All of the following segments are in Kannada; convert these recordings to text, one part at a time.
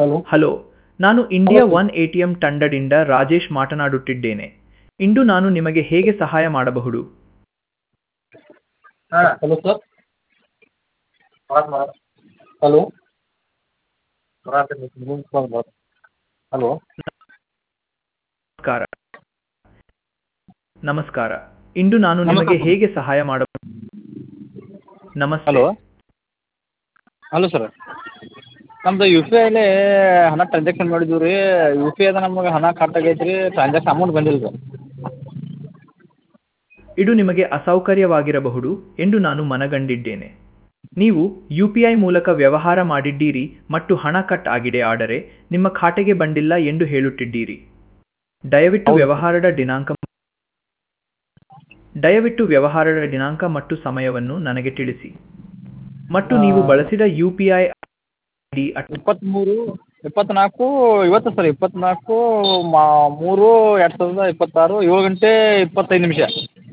ಹಲೋ ಹಲೋ ನಾನು ಇಂಡಿಯಾ ಒನ್ ಎಟಿಎಂ ತಂಡದಿಂದ ರಾಜೇಶ್ ಮಾತನಾಡುತ್ತಿದ್ದೇನೆ ಇಂದು ನಾನು ನಿಮಗೆ ಹೇಗೆ ಸಹಾಯ ಮಾಡಬಹುದು ಹಾಂ ಹಲೋ ಸರ್ ಹಲೋ ಹಲೋ ನಮಸ್ಕಾರ ನಮಸ್ಕಾರ ಇಂದು ನಾನು ನಿಮಗೆ ನಮಸ್ಕಾರ. ಹೇಗೆ ಸಹಾಯ ಮಾಡಬಹುದು ನಮಸ್ತೆ ಹಲೋ ಹಲೋ ಸರ್ ನಮ್ದು ಯು ಪಿ ಐಲಿ ಹಣ ಟ್ರಾನ್ಸಾಕ್ಷನ್ ಮಾಡಿದ್ದೀವಿ ರೀ ಯು ಪಿ ಐದ ನಮಗೆ ಹಣ ಕಟ್ ಆಗೈತೆ ರೀ ಟ್ರಾನ್ಸಾಕ್ಷನ್ ಅಮೌಂಟ್ ಬಂದಿಲ್ಲ ರೀ ಇದು ನಿಮಗೆ ಅಸೌಕರ್ಯವಾಗಿರಬಹುದು ಎಂದು ನಾನು ಮನಗಂಡಿದ್ದೇನೆ ನೀವು ಯು ಪಿ ಐ ಮೂಲಕ ವ್ಯವಹಾರ ಮಾಡಿದ್ದೀರಿ ಮತ್ತು ಹಣ ಕಟ್ ಆಗಿದೆ ಆದರೆ ನಿಮ್ಮ ಖಾತೆಗೆ ಬಂದಿಲ್ಲ ಎಂದು ಹೇಳುತ್ತಿದ್ದೀರಿ ದಯವಿಟ್ಟು ಹೌದು. ವ್ಯವಹಾರದ ದಿನಾಂಕ ದಯವಿಟ್ಟು ವ್ಯವಹಾರದ ದಿನಾಂಕ ಮತ್ತು ಸಮಯವನ್ನು ನನಗೆ ತಿಳಿಸಿ ಮತ್ತು ನೀವು ಆ, ಬಳಸಿದ ಯು ಪಿ ಐ ಡಿ ಇಪ್ಪತ್ತ್ಮೂರು ಇಪ್ಪತ್ತ್ನಾಲ್ಕು ಇವತ್ತು ಸರ್ ಇಪ್ಪತ್ತ್ನಾಲ್ಕು ಮಾ ಮೂರು ಎರಡು ಸಾವಿರದ ಇಪ್ಪತ್ತಾರು ಏಳು ಗಂಟೆ ಇಪ್ಪತ್ತೈದು ನಿಮಿಷ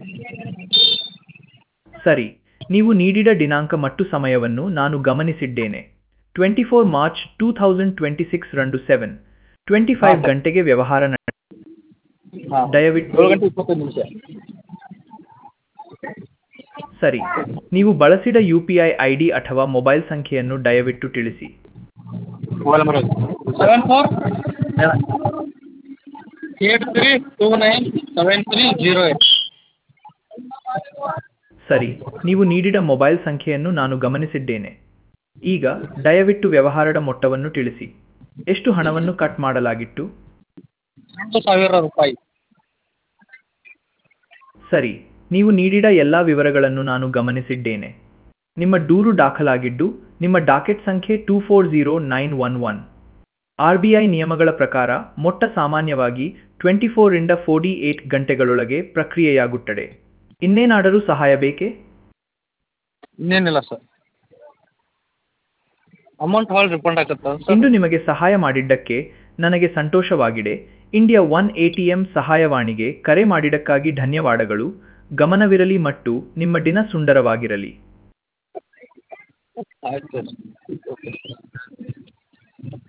ಸರಿ ನೀವು ನೀಡಿದ ದಿನಾಂಕ ಮತ್ತು ಸಮಯವನ್ನು ನಾನು ಗಮನಿಸಿದ್ದೇನೆ twenty four March two thousand twenty six ರಂದು ಸೆವೆನ್ ಟ್ವೆಂಟಿ ಫೈವ್ ಹಾ, ಸರ್. ಗಂಟೆಗೆ ವ್ಯವಹಾರ ನಡೆ- ಹಾಂ ದಯವಿಟ್ಟು ಏಳು ಗಂಟೆ ಇಪ್ಪತ್ತೈದು ನಿಮಿಷ ಸರಿ ನೀವು ಬಳಸಿದ U P I I D ಅಥವಾ ಮೊಬೈಲ್ ಸಂಖ್ಯೆಯನ್ನು ದಯವಿಟ್ಟು ತಿಳಿಸಿ mobile number seven four eight three two nine seven three zero eight ಸರಿ ನೀವು ನೀಡಿದ ಮೊಬೈಲ್ ಸಂಖ್ಯೆಯನ್ನು ನಾನು ಗಮನಿಸಿದ್ದೇನೆ ಈಗ ದಯವಿಟ್ಟು ವ್ಯವಹಾರದ ಮೊತ್ತವನ್ನು ತಿಳಿಸಿ ಎಷ್ಟು ಹಣವನ್ನು ಕಟ್ ಮಾಡಲಾಗಿತ್ತು ಎಂಟು ಸಾವಿರ ರೂಪಾಯಿ ಸರಿ ನೀವು ನೀಡಿದ ಎಲ್ಲ ವಿವರಗಳನ್ನು ನಾನು ಗಮನಿಸಿದ್ದೇನೆ ನಿಮ್ಮ ದೂರು ದಾಖಲಾಗಿದ್ದು ನಿಮ್ಮ ಡಾಕೆಟ್ ಸಂಖ್ಯೆ two four zero nine one one R B I ನಿಯಮಗಳ ಪ್ರಕಾರ ಮೊಟ್ಟ ಸಾಮಾನ್ಯವಾಗಿ ಟ್ವೆಂಟಿ ಫೋರಿಂದ ಫೋರ್ಟಿ ಏಟ್ ಗಂಟೆಗಳೊಳಗೆ ಪ್ರಕ್ರಿಯೆಯಾಗುತ್ತದೆ ಇನ್ನೇನಾದರೂ ಸಹಾಯ ಬೇಕೇ ಇನ್ನೇನಿಲ್ಲ ಸರ್ ಅಮೌಂಟ್ ಹಾಲ್ ರಿಫಂಡ್ ಆಗತ್ತಾ ಸರ್ ಇಂದು ನಿಮಗೆ ಸಹಾಯ ಮಾಡಿದ್ದಕ್ಕೆ ನನಗೆ ಸಂತೋಷವಾಗಿದೆ ಇಂಡಿಯಾ ಒನ್ ಎಟಿಎಂ ಸಹಾಯವಾಣಿಗೆ ಕರೆ ಮಾಡಿದ್ದಕ್ಕಾಗಿ ಧನ್ಯವಾದಗಳು ಗಮನವಿರಲಿ ಮತ್ತು ನಿಮ್ಮ ದಿನ ಸುಂದರವಾಗಿರಲಿ ಆಯ್ತು ಸರ್ ಓಕೆ